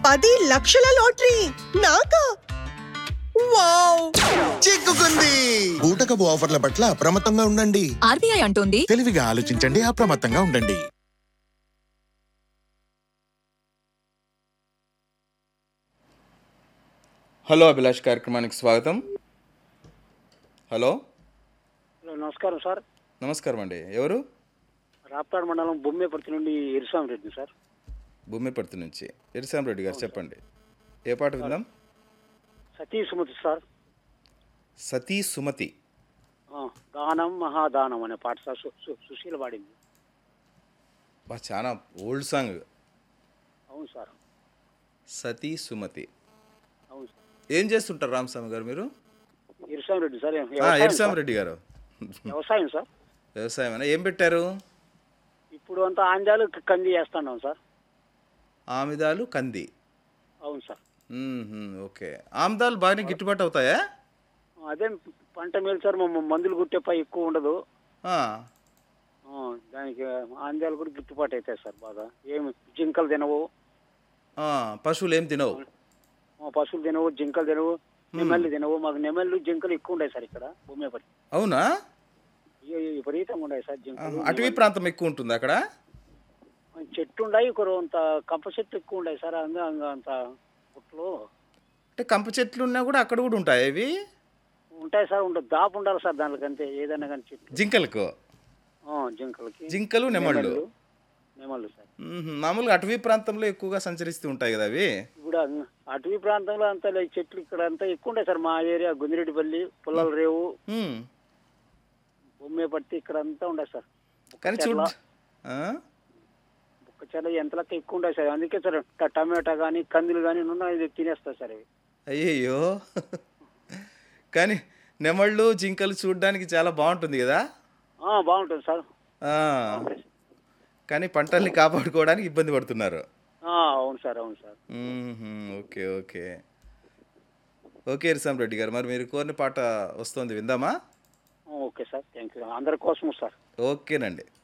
పది లక్షల లాటరీ నాకా వావ్ చిక్కుకుంది బూటకపు ఆఫర్ల పట్ల అప్రమత్తంగా ఉండండి ఆర్బీఐ అంటోంది తెలివిగా ఆలోచించండి అప్రమత్తంగా ఉండండి హలో అభిలాష్ కార్యక్రమానికి స్వాగతం హలో హలో నమస్కారం సార్ నమస్కారం అండి ఎవరు రాప్తాడు మండలం బొమ్మేపర్తి నుండి ఇరిసాం రెడ్డి సార్ భూమిపర్తి నుంచి ఎరిసాంరెడ్డి గారు చెప్పండి ఏ పాట విందాం సతీ సుమతి సార్ సతీ సుమతి ఆ, గానం మహాదానం అనే పాట సార్ సు- సు- సుశీల పాడింది బా చాలా ఓల్డ్ సాంగ్ అవును సార్ సతీ సుమతి అవును సార్ ఏం చేస్తుంటారు రామస్వామి గారు మీరు ఇరిసాం రెడ్డి సార్ ఆ, వ్యవసాయం సార్. ఎరిసాంరెడ్డి గారు వ్యవసాయం సార్ వ్యవసాయం ఏం పెట్టారు ఇప్పుడు అంతా ఆంజాలు క- కంది వేస్తున్నాం సార్ ఆమిదాలు కంది అవును సార్ మ్మ్హ్మ్, ఓకే ఆముదాలు బాగానే గిట్టుబాటు అవుతాయా అదే పంట మేలు సార్ మా మా మందులు కుట్టే పై ఎక్కువ ఉండదు ఆ, ఆ, దానికి ఆంజాలు కూడా గిట్టుబాటు అవుతాయి సార్ బాగా ఏమి జింకలు తినవు ఆ, పశువులు ఏం తినవు ఆ, పశువులు తినవు జింకలు తినవు నెమళ్ళు తినవు మాకు నెమళ్ళు జింకలు ఎక్కువ ఉన్నాయి సార్ ఇక్కడ భూమిపరి అవునా విపరీతంగా ఉన్నాయి సార్ ఆహా, జింకలు అటవీ ప్రాంతం ఎక్కువ ఉంటుంది అక్కడ చెట్టు ఉన్నాయి కొంత కంప చెట్లు ఎక్కువ ఉన్నాయి సార్ అంద అంద అంత పుట్లు అంటే కంప చెట్లు ఉన్నా కూడా అక్కడ కూడా ఉంటాయి ఇవి ఉంటాయి సార్ ఉంటుంది దాపు ఉండాలి సార్ దానికి అంతే ఏదైనా కానీ చెట్లు జింకలకు ఆ, జింకలకి జింకలు నెమళ్ళు నెమళ్ళు సార్ మ్మ్హ్మ్. మామూలుగా అటవీ ప్రాంతంలో ఎక్కువగా సంచరిస్తూ ఉంటాయి కదా అవి ఇప్పుడు అన్- అటవీ ప్రాంతంలో అంతా లే- చెట్లు ఇక్కడ అంతా ఎక్కువ ఉంటాయి సార్ మా ఏరియా గుందిరెడ్డిపల్లి పుల్లల రేవు మ్మ్. బొమ్మే పట్టి ఇక్కడ అంతా ఉన్నాయి సార్ కానీ చూడ ఆ? ఒక్క చెట్ల ఎంతలక్క ఎక్కువ ఉంటాయి సార్ అందుకే సార్ ట- టమాటా కానీ కందులు కానీ ఉన్నాయి తినేస్తాయి సార్ ఇవి అయ్యయ్యో కానీ నెమళ్ళు జింకలు చూడడానికి చాలా బాగుంటుంది కదా ఆ, బాగుంటుంది సార్ ఆ. కానీ పంటల్ని కాపాడుకోవడానికి ఇబ్బంది పడుతున్నారు ఆ, అవును సార్ అవును సార్ మ్మ్హ్మ్. ఓకే ఓకే ఓకే ఇరిసాం రెడ్డి గారు మరి మీరు కోరిన పాట వస్తుంది విందామా ఓకే సార్ థ్యాంక్ యూ అందరి కోసం సార్ ఓకేనండి